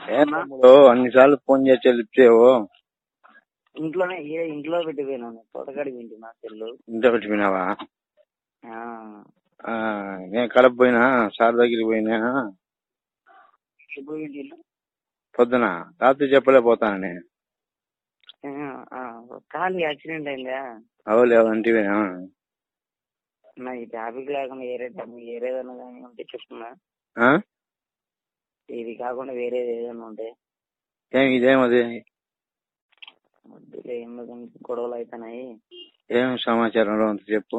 ఏం తమ్ముడు అన్నిసార్లు ఫోన్ చేసి చెల్లిపోయావు ఇంట్లోనే ఏ ఇంట్లో పెట్టిపోయినాను తోటకాడికి వింటి నా సెల్లు ఇంట్లో పెట్టిపోయినావా ఆ, ఆ, నేను కడప పోయినా సార్ దగ్గరికి పోయినా ఎప్పుడు వింటిలో పొద్దున రాత్రి చెప్పలేకపోతానని కాలు యాక్సిడెంట్ అయిందా అవలే అంటే నా ఈ టాపిక్ లేకుండా వేరే టాపిక్ వేరేదన్నా కానీ ఉంటే చెప్తున్నా ఇది కాకుండా వేరేది ఏదైనా ఉంటే ఏం ఇదేం అది వద్దులే ఎందుకంటే గొడవలు అవుతున్నాయి ఏం సమాచారం అంత చెప్పు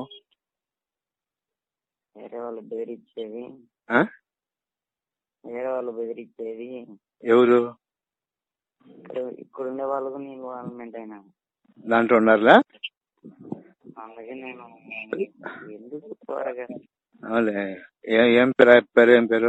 వేరే వాళ్ళు బెదిరించేది ఆ? వేరే వాళ్ళు బెదిరించేది ఎవరు ఇక్కడ ఇక్కడ ఉండే వాళ్ళకు నేను ఇన్వాల్వ్మెంట్ అయినా దాంట్లో ఉన్నారులా అందుకే నేను ఎందుకు త్వరగా అవులే ఏ- ఏం పేరు ఆ పేరు ఏం పేరు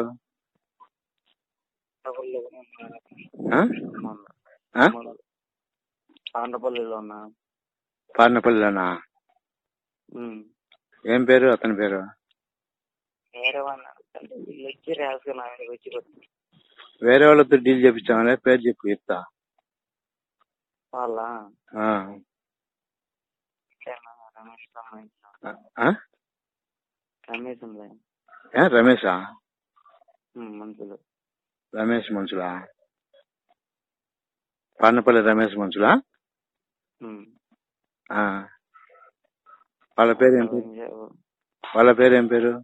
ఆ? ఆ? ఆంధ్రపల్లిలో ఉన్నా పార్నపల్లిలోనా ఉమ్. ఏం పేరు అతని పేరు వేరే వాళ్ళు అంటే వీళ్ళు వచ్చి ర్యాస్గా నా దగ్గరికి వచ్చి కొట్టారు. వేరే వాళ్ళతో డీల్ చేపించామనే పేరు చెప్పు చెప్తా వాళ్ళ ఆ. ఇట్లా రమేష్ సంబంధించిన ఆ? రమేష్ ఉందా ఏ, రమేషా ఉమ్, మనుషులు రమేష్ మనుషులా పార్నపల్లి రమేష్ మనుషులా ఉమ్. ఆ. వాళ్ళ పేరు ఏం పేరు వాళ్ళ పేరు ఏం పేరు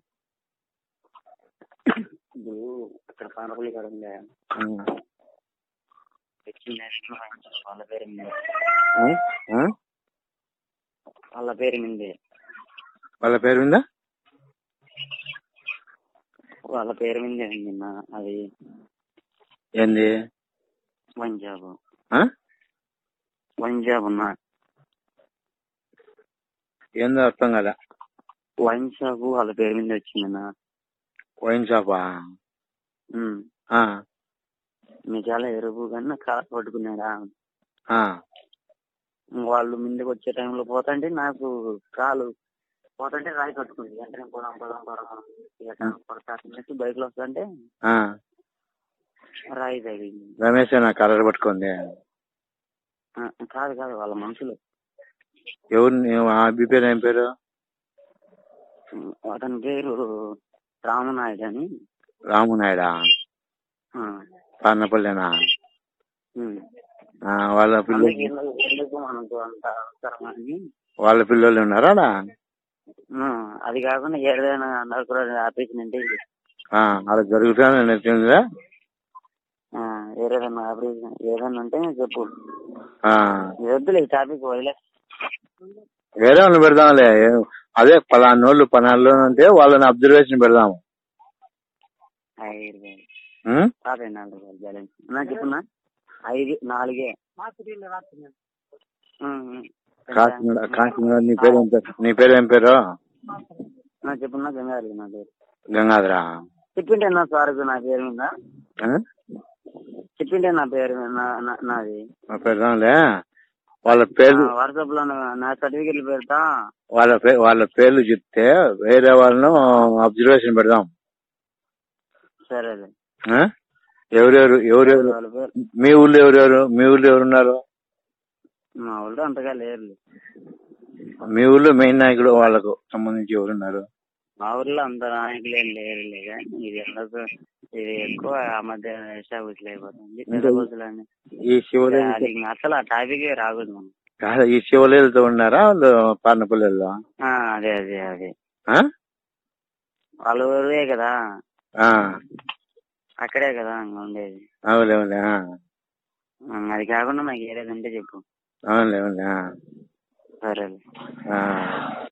ఇప్పుడు ఇక్కడ పానపల్లి కాడ ఉందా ఆ. తెచ్చిన వాళ్ళ పేరు మీదే ఆ? ఆ? వాళ్ళ పేరు మీదే వాళ్ళ పేరు ఉందా వాళ్ళ పేరు మీదే నిన్న అది ఏంది పంజాబ్ ఆ? పంజాబ్ ఉన్నా ఏందో అర్థం కదా వైన్ షాప్ వాళ్ళ పేరు మీద వచ్చిందన్న వైన్ షాపా ఉమ్. ఆ. నిజాల ఎరుపు కన్నా కాలు పట్టుకున్నాడా ఆ. వాళ్ళు ముందుకు వచ్చే టైంలో పోతుంటే నాకు కాలు పోతుంటే రాయి కట్టుకుంది వెంటనే పోదాం పోదాం పోదాం కొడతా బైక్ లో వస్తుంటే ఆ. రాయి తగిలింది రమేష్ నా కలర్ పట్టుకుంది ఆ, కాదు కాదు వాళ్ళ మనుషులు ఎవరు నీ- ఆ అబ్బి పేరు ఏం పేరు ఉమ్, అతని పేరు రామనాయుడు అని రాము నాయుడా ఆ, పార్నపల్లినా ఉమ్. ఆ, వాళ్ళ పిల్లలు అందుకే ఎందుకు ఎందుకు మనకు అంత అవసరం అని వాళ్ళ పిల్లలు ఉన్నారా ఆడ? ఆ, అది కాకుండా ఏదైనా నరకుడు ఆపేసినంటే ఆ అలా జరుగుతాను నచ్చిందిరా ఏదైనా ఆపరేషన్ ఏదైనా ఉంటే చెప్పు ఆ, వద్దులే ఈ టాపిక్ వదిలే వేరే వాళ్ళని పెడదాంలే అదే పలానోళ్ళు పలానోళ్ళు అంటే వాళ్ళని అబ్జర్వేషన్ పెడదాము ఐదు వేలు ఉం? రాత్రి నాలుగు వేలు బ్యాలెన్స్ నా చెప్పున్నా ఐదు నాలుగే ఉమ్, ఉమ్. కాకినాడ కాకినాడ నీ పేరు ఏం పేరు నీ పేరు ఏం పేరు నా చెప్పున్నా గంగారు నా పేరు గంగాధరా చెప్పింటే నా సార్ నా పేరు మీద ఆ? చెప్పింటే నా పేరు మీద నా- నా- నాది ఆ, పెడదాంలే వాళ్ళ పేర్లు వాట్సాప్ లో నా- నా సర్టిఫికెట్లు పెడతా వాళ్ళ పే వాళ్ళ పేర్లు చెప్తే వేరే వాళ్ళను అబ్జర్వేషన్ పెడదాం సరేలే ఆ? ఎవరెవరు ఎవరెవరు వాళ్ళ పేరు మీ ఊళ్ళో ఎవరెవరు మీ ఊళ్ళో ఎవరున్నారు మా వాళ్ళు అంతగా లేరు మీ ఊళ్ళో మెయిన్ నాయకుడు వాళ్ళకు సంబంధించి ఎవరున్నారు మా ఊర్లో అంత నాయకులు ఏం లేరులే కానీ ఇది ఎందుకు ఇది ఎక్కువ ఆ మధ్య ఎస్టాబ్లిష్ అయిపోతుంది పెద్ద బస్సులు అని ఈ శివలేదు అది ఇంక అసలు ఆ టాపిక్ రాకూడదు మనం కాదు ఈ శివలేలతో ఉన్నారా వాళ్ళు పార్నపల్లిలో ఆ, అదే అదే అదే ఆ? వాళ్ళ ఊరే కదా ఆ, అక్కడే కదా ఇంకా ఉండేది అవునులే అవునులే ఆ. ఉమ్, అది కాకుండా నాకు ఏదైనా ఉంటే చెప్పు అవునులే అవునులే ఆ. సరేలే ఆ.